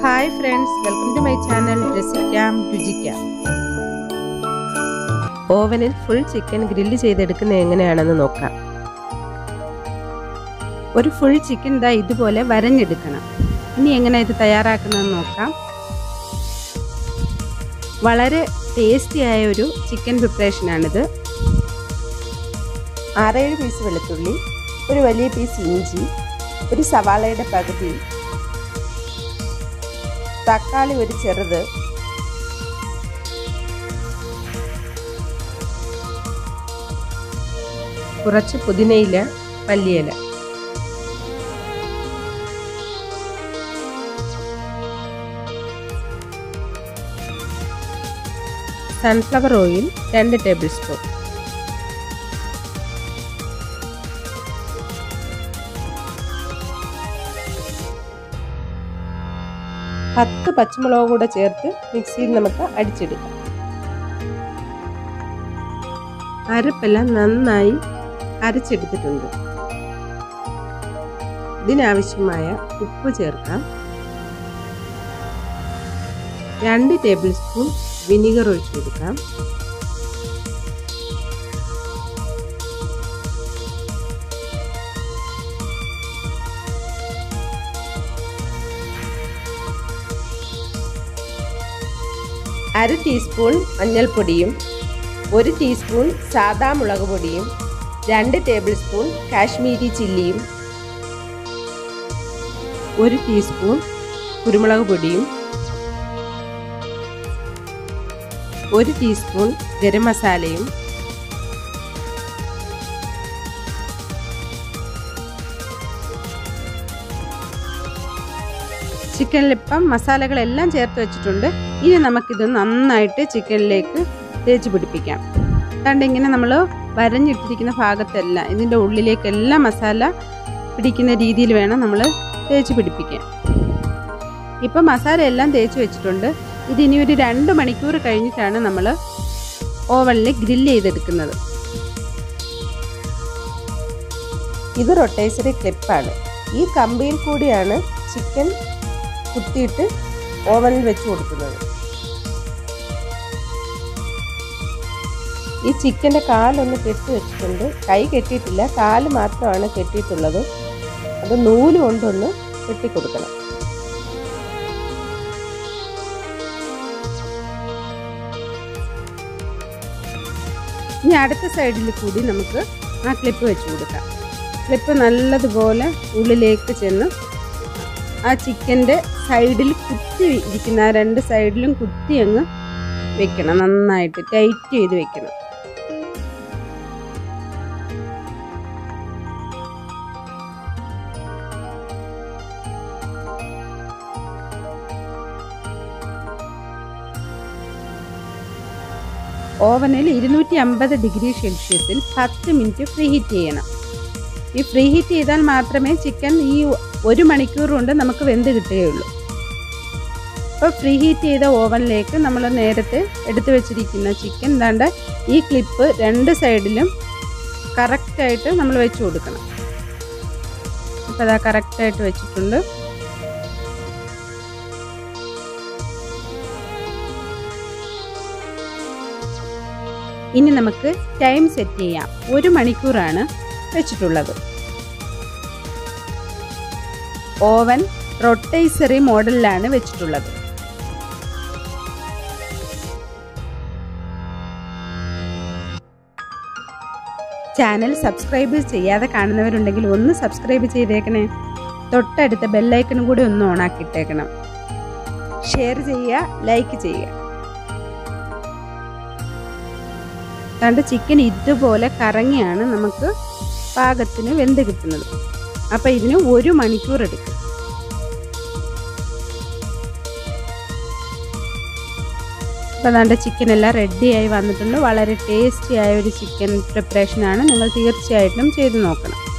hi friends welcome to my channel രസിക്കാം രുചിക്കാം ഓവനിൽ ഫുൾ ചിക്കൻ ഗ്രില്ല് ചെയ്തെടുക്കുന്നത് എങ്ങനെയാണെന്ന് നോക്കാം ഒരു ഫുൾ ചിക്കൻ ഇതാ ഇതുപോലെ വരഞ്ഞെടുക്കണം ഇനി എങ്ങനെ ഇത് തയ്യാറാക്കുന്നതെന്ന് നോക്കാം വളരെ ടേസ്റ്റി ആയ ഒരു ചിക്കൻ പ്രിപ്പറേഷനാണിത് ആറേഴ് പീസ് വെളുത്തുള്ളി ഒരു വലിയ പീസ് ഇഞ്ചി ഒരു സവാളയുടെ പകുതി തക്കാളി ഒരു ചെറുത് കുറച്ച് പുതിനയില മല്ലിയില സൺഫ്ലവർ ഓയിൽ രണ്ട് ടേബിൾ സ്പൂൺ പത്ത് പച്ചമുളക് കൂടെ ചേർത്ത് മിക്സിയിൽ നമുക്ക് അടിച്ചെടുക്കാം അരപ്പെല്ലാം നന്നായി അരച്ചെടുത്തിട്ടുണ്ട് ഇതിനാവശ്യമായ ഉപ്പ് ചേർക്കാം രണ്ട് ടേബിൾ സ്പൂൺ വിനിഗർ ഒഴിച്ചു കൊടുക്കാം അര ടീസ്പൂൺ മഞ്ഞൾപ്പൊടിയും ഒരു ടീസ്പൂൺ സാദാ മുളക് പൊടിയും രണ്ട് ടേബിൾ സ്പൂൺ കാശ്മീരി ചില്ലിയും ഒരു ടീസ്പൂൺ കുരുമുളക് പൊടിയും ഒരു ടീസ്പൂൺ ഗരം മസാലയും ചിക്കനിലിപ്പം മസാലകളെല്ലാം ചേർത്ത് വെച്ചിട്ടുണ്ട് ഇനി നമുക്കിത് നന്നായിട്ട് ചിക്കനിലേക്ക് തേച്ച് പിടിപ്പിക്കാം കണ്ട് ഇങ്ങനെ നമ്മൾ വരഞ്ഞിട്ടിരിക്കുന്ന ഭാഗത്തെല്ലാം ഇതിൻ്റെ ഉള്ളിലേക്കെല്ലാം മസാല പിടിക്കുന്ന രീതിയിൽ വേണം നമ്മൾ തേച്ച് പിടിപ്പിക്കാൻ ഇപ്പം മസാല എല്ലാം തേച്ച് വെച്ചിട്ടുണ്ട് ഇതിനി ഒരു രണ്ട് മണിക്കൂർ കഴിഞ്ഞിട്ടാണ് നമ്മൾ ഓവനിൽ ഗ്രില്ല് ചെയ്തെടുക്കുന്നത് ഇത് റൊട്ടേസറി ക്ലിപ്പാണ് ഈ കമ്പിയിൽ കൂടിയാണ് ചിക്കൻ കുത്തിയിട്ട് ഓവനിൽ വെച്ച് കൊടുക്കുന്നത് ഈ ചിക്കൻ്റെ കാലൊന്ന് കെട്ടി വെച്ചിട്ടുണ്ട് കൈ കെട്ടിയിട്ടില്ല കാല് മാത്രമാണ് കെട്ടിയിട്ടുള്ളത് അത് നൂല് കൊണ്ടൊന്ന് കെട്ടിക്കൊടുക്കണം ഇനി അടുത്ത സൈഡിൽ കൂടി നമുക്ക് ആ ക്ലിപ്പ് വെച്ച് കൊടുക്കാം ക്ലിപ്പ് നല്ലതുപോലെ ഉള്ളിലേക്ക് ചെന്ന് ആ ചിക്കൻ്റെ സൈഡിൽ കുത്തി ഇരിക്കുന്ന ആ രണ്ട് സൈഡിലും കുത്തി അങ്ങ് വെക്കണം നന്നായിട്ട് ടൈറ്റ് ചെയ്ത് വെക്കണം ഓവനിൽ ഇരുന്നൂറ്റി അമ്പത് ഡിഗ്രി സെൽഷ്യസിൽ പത്ത് മിനിറ്റ് ഫ്രീ ഹീറ്റ് ചെയ്യണം ഈ ഫ്രീ ഹീറ്റ് ചെയ്താൽ മാത്രമേ ചിക്കൻ ഈ ഒരു മണിക്കൂർ കൊണ്ട് നമുക്ക് വെന്ത് കിട്ടുകയുള്ളൂ അപ്പോൾ ഫ്രീ ഹീറ്റ് ചെയ്ത ഓവനിലേക്ക് നമ്മൾ നേരത്തെ എടുത്തു വെച്ചിരിക്കുന്ന ചിക്കൻ എന്താണ്ട് ഈ ക്ലിപ്പ് രണ്ട് സൈഡിലും കറക്റ്റായിട്ട് നമ്മൾ വെച്ച് കൊടുക്കണം അപ്പോൾ അതാ കറക്റ്റായിട്ട് വെച്ചിട്ടുണ്ട് ഇനി നമുക്ക് ടൈം സെറ്റ് ചെയ്യാം ഒരു മണിക്കൂറാണ് വെച്ചിട്ടുള്ളത് ഓവൻ റൊട്ടൈസറി മോഡലിലാണ് വെച്ചിട്ടുള്ളത് ചാനൽ സബ്സ്ക്രൈബ് ചെയ്യാതെ കാണുന്നവരുണ്ടെങ്കിൽ ഒന്ന് സബ്സ്ക്രൈബ് ചെയ്തേക്കണേ തൊട്ടടുത്ത ബെല്ലൈക്കണും കൂടി ഒന്ന് ഓണാക്കിയിട്ടേക്കണം ഷെയർ ചെയ്യുക ലൈക്ക് ചെയ്യുക കണ്ട് ചിക്കൻ ഇതുപോലെ കറങ്ങിയാണ് നമുക്ക് പാകത്തിന് വെന്ത് കിട്ടുന്നത് അപ്പം ഇതിന് ഒരു മണിക്കൂർ എടുക്കും അപ്പോൾ അതാണ്ട് ചിക്കൻ എല്ലാം റെഡിയായി വന്നിട്ടുണ്ട് വളരെ ടേസ്റ്റി ആയ ഒരു ചിക്കൻ പ്രിപ്പറേഷനാണ് നിങ്ങൾ തീർച്ചയായിട്ടും ചെയ്ത് നോക്കണം